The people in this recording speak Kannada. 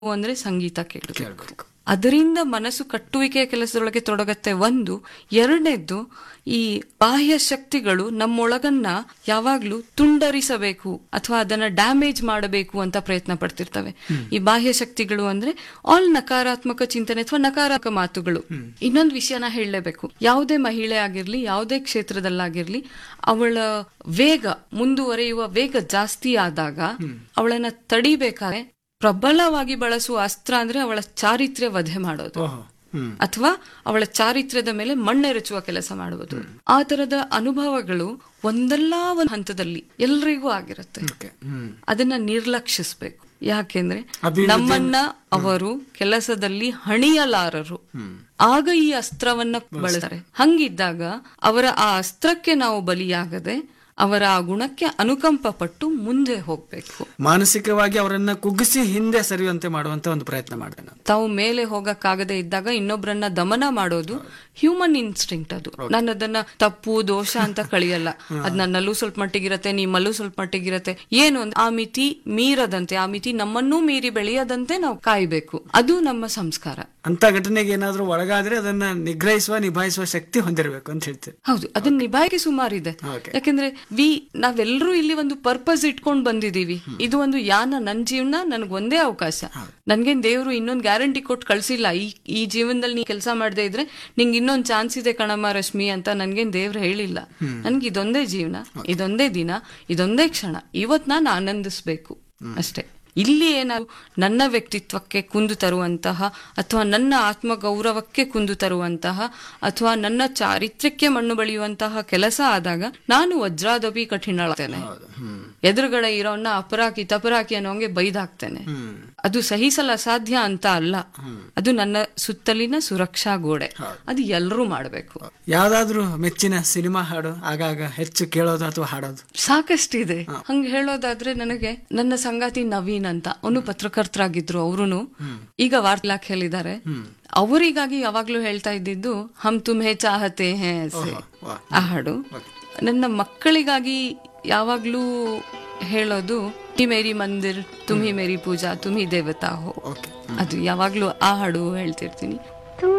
ಅಂದ್ರೆ ಸಂಗೀತ ಕೇಳಬೇಕು ಕೇಳ್ಬೇಕು. ಅದರಿಂದ ಮನಸ್ಸು ಕಟ್ಟುವಿಕೆಯ ಕೆಲಸದೊಳಗೆ ತೊಡಗತ್ತೆ ಒಂದು ಎರಡನೇದ್ದು ಈ ಬಾಹ್ಯ ಶಕ್ತಿಗಳು ನಮ್ಮೊಳಗನ್ನ ಯಾವಾಗ್ಲೂ ತುಂಡರಿಸಬೇಕು ಅಥವಾ ಅದನ್ನ ಡ್ಯಾಮೇಜ್ ಮಾಡಬೇಕು ಅಂತ ಪ್ರಯತ್ನ ಪಡ್ತಿರ್ತವೆ ಈ ಬಾಹ್ಯ ಶಕ್ತಿಗಳು ಅಂದ್ರೆ ಆಲ್ ನಕಾರಾತ್ಮಕ ಚಿಂತನೆ ಅಥವಾ ನಕಾರಾತ್ಮಕ ಮಾತುಗಳು ಇನ್ನೊಂದು ವಿಷಯನ ಹೇಳಲೇಬೇಕು ಯಾವುದೇ ಮಹಿಳೆ ಆಗಿರ್ಲಿ ಯಾವುದೇ ಕ್ಷೇತ್ರದಲ್ಲಾಗಿರ್ಲಿ ಅವಳ ವೇಗ ಮುಂದುವರಿಯುವ ವೇಗ ಜಾಸ್ತಿ ಆದಾಗ ಅವಳನ್ನ ತಡಿಬೇಕಾದ್ರೆ ಪ್ರಬಲವಾಗಿ ಬಳಸುವ ಅಸ್ತ್ರ ಅಂದ್ರೆ ಅವಳ ಚಾರಿತ್ರ್ಯ ವಧೆ ಮಾಡೋದು ಓಹೋ ಹ್ಮ್ ಅಥವಾ ಅವಳ ಚಾರಿತ್ರ್ಯದ ಮೇಲೆ ಮಣ್ಣೆರಚುವ ಕೆಲಸ ಮಾಡುವುದು ಆ ತರದ ಅನುಭವಗಳು ಒಂದಲ್ಲ ಒಂದು ಹಂತದಲ್ಲಿ ಎಲ್ರಿಗೂ ಆಗಿರುತ್ತೆ ಓಕೆ ಹ್ಮ್ ಅದನ್ನ ನಿರ್ಲಕ್ಷಿಸ್ಬೇಕು ಯಾಕೆಂದ್ರೆ ಅಭಿವೃದ್ಧಿ- ನಮ್ಮನ್ನ ಅವರು ಕೆಲಸದಲ್ಲಿ ಹಣಿಯಲಾರರು ಆಗ ಈ ಅಸ್ತ್ರವನ್ನ ಬಳಸ್ತಾರೆ ಹಂಗಿದ್ದಾಗ ಅವರ ಆ ಅಸ್ತ್ರಕ್ಕೆ ನಾವು ಬಲಿಯಾಗದೆ ಅವರ ಆ ಗುಣಕ್ಕೆ ಅನುಕಂಪ ಪಟ್ಟು ಮುಂದೆ ಹೋಗ್ಬೇಕು ಮಾನಸಿಕವಾಗಿ ಅವರನ್ನ ಕುಗ್ಗಿಸಿ ಹಿಂದೆ ಸರಿಯುವಂತೆ ಮಾಡುವಂತ ಒಂದು ಪ್ರಯತ್ನ ಮಾಡಿದೆ ನಾನು ತಾವು ಮೇಲೆ ಹೋಗಕ್ಕಾಗದೆ ಇದ್ದಾಗ ಇನ್ನೊಬ್ಬರನ್ನ ದಮನ ಮಾಡೋದು ಹ್ಯೂಮನ್ ಇನ್ಸ್ಟಿಂಕ್ಟ್ ಅದು ನಾನು ಅದನ್ನ ತಪ್ಪು ದೋಷ ಅಂತ ಕಳಿಯಲ್ಲ ಅದ್ ನನ್ನಲ್ಲೂ ಸ್ವಲ್ಪ ಮಟ್ಟಿಗಿರತ್ತೆ ನಿಮ್ಮಲ್ಲೂ ಸ್ವಲ್ಪ ಮಟ್ಟಿಗಿರತ್ತೆ ಏನು ಅಂದ್ರೆ ಆ ಮಿತಿ ಮೀರದಂತೆ ಆ ಮಿತಿ ನಮ್ಮನ್ನೂ ಮೀರಿ ಬೆಳೆಯದಂತೆ ನಾವು ಕಾಯ್ಬೇಕು ಅದು ನಮ್ಮ ಸಂಸ್ಕಾರ ಅಂತ ಘಟನೆಗೆ ಏನಾದ್ರೂ ಒಳಗಾದ್ರೆ ಅದನ್ನ ನಿಗ್ರಹಿಸುವ ನಿಭಾಯಿಸುವ ಶಕ್ತಿ ಹೊಂದಿರಬೇಕು ಅಂತ ಹೇಳ್ತೀರಿ ಹೌದು ಅದನ್ನ ನಿಭಾಯಿಕೆ ಸುಮಾರಿದೆ Okay. ಯಾಕೆಂದ್ರೆ ವಿ ನಾವೆಲ್ಲರೂ ಇಲ್ಲಿ ಒಂದು ಪರ್ಪಸ್ ಇಟ್ಕೊಂಡ್ ಬಂದಿದೀವಿ ಇದು ಒಂದು ಯಾನ ನನ್ ಜೀವನ ನನ್ಗೆ ಒಂದೇ ಅವಕಾಶ ನನ್ಗೇನ್ ದೇವ್ರು ಇನ್ನೊಂದು ಗ್ಯಾರಂಟಿ ಕೊಟ್ಟು ಕಳ್ಸಿಲ್ಲ ಈ ಈ ಜೀವನದಲ್ಲಿ ನೀ ಕೆಲಸ ಮಾಡದೇ ಇದ್ರೆ ನಿಂಗೆ ಇನ್ನೊಂದು ಚಾನ್ಸ್ ಇದೆ ಕಣಮ್ಮ ರಶ್ಮಿ ಅಂತ ನನ್ಗೇನ್ ದೇವ್ರು ಹೇಳಿಲ್ಲ ನನ್ಗೆ ಇದೊಂದೇ ಜೀವನ ಇದೊಂದೇ ದಿನ ಇದೊಂದೇ ಕ್ಷಣ ಇವತ್ ನಾನು ಆನಂದಿಸ್ಬೇಕು ಅಷ್ಟೇ ಇಲ್ಲಿ ಏನಾದ್ರು ನನ್ನ ವ್ಯಕ್ತಿತ್ವಕ್ಕೆ ಕುಂದು ತರುವಂತಹ ಅಥವಾ ನನ್ನ ಆತ್ಮಗೌರವಕ್ಕೆ ಕುಂದು ತರುವಂತಹ ಅಥವಾ ನನ್ನ ಚಾರಿತ್ರ್ಯಕ್ಕೆ ಮಣ್ಣು ಬಳಿಯುವಂತಹ ಕೆಲಸ ಆದಾಗ ನಾನು ವಜ್ರಾದಪಿ ಕಠಿಣಳಾಗ್ತೇನೆ ಎದುರುಗಡೆ ಇರೋನ್ನ ಅಪರಾಕಿ ತಪರಾಕಿ ಅನ್ನೋಂಗೆ ಬೈದಾಕ್ತೇನೆ ಅದು ಸಹಿಸಲು ಅಸಾಧ್ಯ ಅಂತ ಅಲ್ಲ ಅದು ನನ್ನ ಸುತ್ತಲಿನ ಸುರಕ್ಷಾ ಗೋಡೆ ಅದು ಎಲ್ಲರೂ ಮಾಡಬೇಕು ಯಾವ್ದಾದ್ರೂ ಮೆಚ್ಚಿನ ಸಿನಿಮಾ ಹಾಡು ಆಗಾಗ ಹೆಚ್ಚು ಕೇಳೋದು ಅಥವಾ ಹಾಡೋದು ಸಾಕಷ್ಟಿದೆ ಹಂಗ ಹೇಳೋದಾದ್ರೆ ನನಗೆ ನನ್ನ ಸಂಗಾತಿ ನವೀನ್ ಅಂತ ಅವನು ಪತ್ರಕರ್ತರಾಗಿದ್ರು ಅವ್ರುನು ಈಗ ವಾರ್ತಾ ಇಲಾಖೆಯಲ್ಲಿದ್ದಾರೆ ಅವರಿಗಾಗಿ ಯಾವಾಗ್ಲೂ ಹೇಳ್ತಾ ಇದ್ದಿದ್ದು ಹಮ್ ತುಮ್ಹೆ ಚಾಹತೆ ಹೇ ಐಸೆ. ವಾ. ಆ ಹಾಡು ನನ್ನ ಮಕ್ಕಳಿಗಾಗಿ ಯಾವಾಗ್ಲೂ ಹೇಳೋದು ತಿ ಮೇರಿ ಮಂದಿರ್ ತುಮಿ ಮೇರಿ ಪೂಜಾ ತುಮಿ ದೇವತಾ ಹೋ ಓಕೆ ಅದು ಯಾವಾಗ್ಲೂ ಆ ಹಾಡು ಹೇಳ್ತಿರ್ತೀನಿ